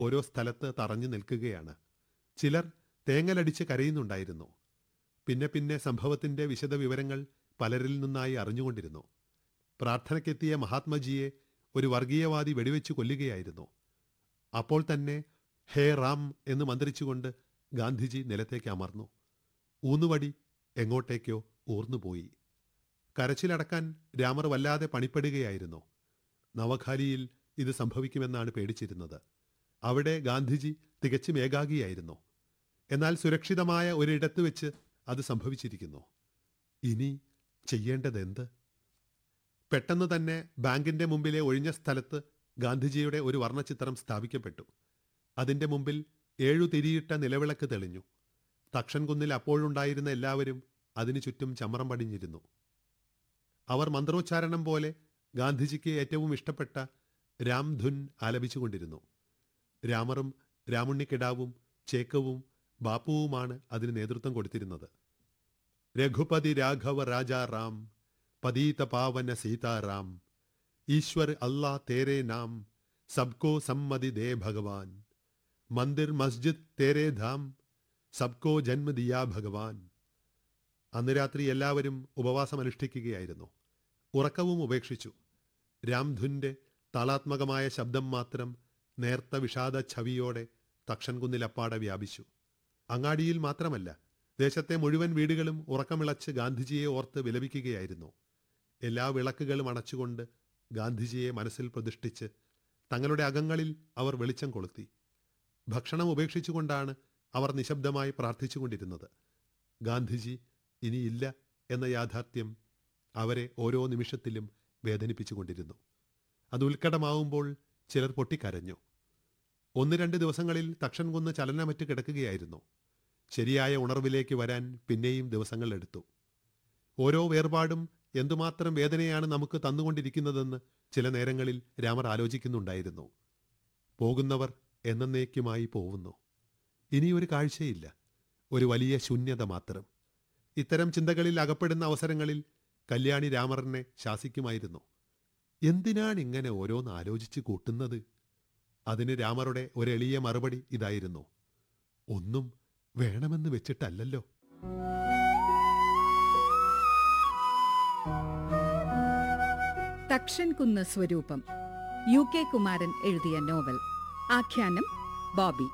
ഓരോ സ്ഥലത്ത് തറഞ്ഞു നിൽക്കുകയാണ് ചിലർ തേങ്ങലടിച്ച് കരയുന്നുണ്ടായിരുന്നു പിന്നെ പിന്നെ സംഭവത്തിന്റെ വിശദവിവരങ്ങൾ പലരിൽ നിന്നായി അറിഞ്ഞുകൊണ്ടിരുന്നു പ്രാർത്ഥനയ്ക്കെത്തിയ മഹാത്മജിയെ ഒരു വർഗീയവാദി വെടിവെച്ച് കൊല്ലുകയായിരുന്നു അപ്പോൾ തന്നെ ഹേ റാം എന്ന് മന്ത്രിച്ചുകൊണ്ട് ഗാന്ധിജി നിലത്തേക്ക് അമർന്നു ഊന്നുവടി എങ്ങോട്ടേക്കോ ഊർന്നുപോയി കരച്ചിലടക്കാൻ രാമർ വല്ലാതെ പണിപ്പെടുകയായിരുന്നു നവഖാലിയിൽ ഇത് സംഭവിക്കുമെന്നാണ് പേടിച്ചിരുന്നത് അവിടെ ഗാന്ധിജി തികച്ചും ഏകാഗിയായിരുന്നു എന്നാൽ സുരക്ഷിതമായ ഒരിടത്ത് വെച്ച് അത് സംഭവിച്ചിരിക്കുന്നു ഇനി ചെയ്യേണ്ടതെന്ത് പെട്ടെന്ന് തന്നെ ബാങ്കിന്റെ മുമ്പിലെ ഒഴിഞ്ഞ സ്ഥലത്ത് ഗാന്ധിജിയുടെ ഒരു വർണ്ണചിത്രം സ്ഥാപിക്കപ്പെട്ടു അതിന്റെ മുമ്പിൽ ഏഴു തിരിയിട്ട നിലവിളക്ക് തെളിഞ്ഞു തക്ഷൻകുന്നിൽ അപ്പോഴുണ്ടായിരുന്ന എല്ലാവരും അതിനു ചുറ്റും ചമറം പടിഞ്ഞിരുന്നു അവർ മന്ത്രോച്ചാരണം പോലെ ഗാന്ധിജിക്ക് ഏറ്റവും ഇഷ്ടപ്പെട്ട രാംധുൻ ആലപിച്ചുകൊണ്ടിരുന്നു രാമറും രാമുണ്ണിക്കിടാവും ചേക്കവും ബാപ്പുവുമാണ് അതിന് നേതൃത്വം കൊടുത്തിരുന്നത് രഘുപതി രാഘവ രാജാ റാം പതീത പാവന സീതാറാം ഈശ്വർ അല്ലാ തേരെ നാം സബ്കോ സമ്മതി ദേ ഭഗവാൻ മന്ദിർ മസ്ജിദ് തേരെ ധാം സബ്കോ ജന്മ ദിയാ ഭഗവാൻ അന്ന് രാത്രി എല്ലാവരും ഉപവാസം അനുഷ്ഠിക്കുകയായിരുന്നു ഉറക്കവും ഉപേക്ഷിച്ചു രാംധുന്റെ താളാത്മകമായ ശബ്ദം മാത്രം നേർത്ത വിഷാദ ഛവിയോടെ തക്ഷൻകുന്നിലപ്പാടെ വ്യാപിച്ചു അങ്ങാടിയിൽ മാത്രമല്ല ദേശത്തെ മുഴുവൻ വീടുകളും ഉറക്കമിളച്ച് ഗാന്ധിജിയെ ഓർത്ത് വിലപിക്കുകയായിരുന്നു എല്ലാ വിളക്കുകളും അണച്ചുകൊണ്ട് ഗാന്ധിജിയെ മനസ്സിൽ പ്രതിഷ്ഠിച്ച് തങ്ങളുടെ അകങ്ങളിൽ അവർ വെളിച്ചം കൊളുത്തി ഭക്ഷണം ഉപേക്ഷിച്ചുകൊണ്ടാണ് അവർ നിശബ്ദമായി പ്രാർത്ഥിച്ചുകൊണ്ടിരുന്നത് ഗാന്ധിജി ഇനിയില്ല എന്ന യാഥാർത്ഥ്യം അവരെ ഓരോ നിമിഷത്തിലും വേദനിപ്പിച്ചുകൊണ്ടിരുന്നു അത് ഉത്കടമാവുമ്പോൾ ചിലർ പൊട്ടിക്കരഞ്ഞു ഒന്ന് രണ്ട് ദിവസങ്ങളിൽ തക്ഷൻകുന്ന് ചലനമറ്റ് കിടക്കുകയായിരുന്നു ശരിയായ ഉണർവിലേക്ക് വരാൻ പിന്നെയും ദിവസങ്ങൾ എടുത്തു ഓരോ വേർപാടും എന്തുമാത്രം വേദനയാണ് നമുക്ക് തന്നുകൊണ്ടിരിക്കുന്നതെന്ന് ചില നേരങ്ങളിൽ രാമർ ആലോചിക്കുന്നുണ്ടായിരുന്നു പോകുന്നവർ എന്നേക്കുമായി പോവുന്നു ഇനിയൊരു കാഴ്ചയില്ല ഒരു വലിയ ശൂന്യത മാത്രം ഇത്തരം ചിന്തകളിൽ അകപ്പെടുന്ന അവസരങ്ങളിൽ കല്യാണി രാമറിനെ ശാസിക്കുമായിരുന്നു എന്തിനാണ് ഇങ്ങനെ ഓരോന്ന് ആലോചിച്ച് കൂട്ടുന്നത് അതിന് രാമറുടെ ഒരെളിയ മറുപടി ഇതായിരുന്നു ഒന്നും വേണമെന്ന് വെച്ചിട്ടല്ലല്ലോ തക്ഷൻ കുന്ന് സ്വരൂപം യു കെ കുമാരൻ എഴുതിയ നോവൽ ആഖ്യാനം ബോബി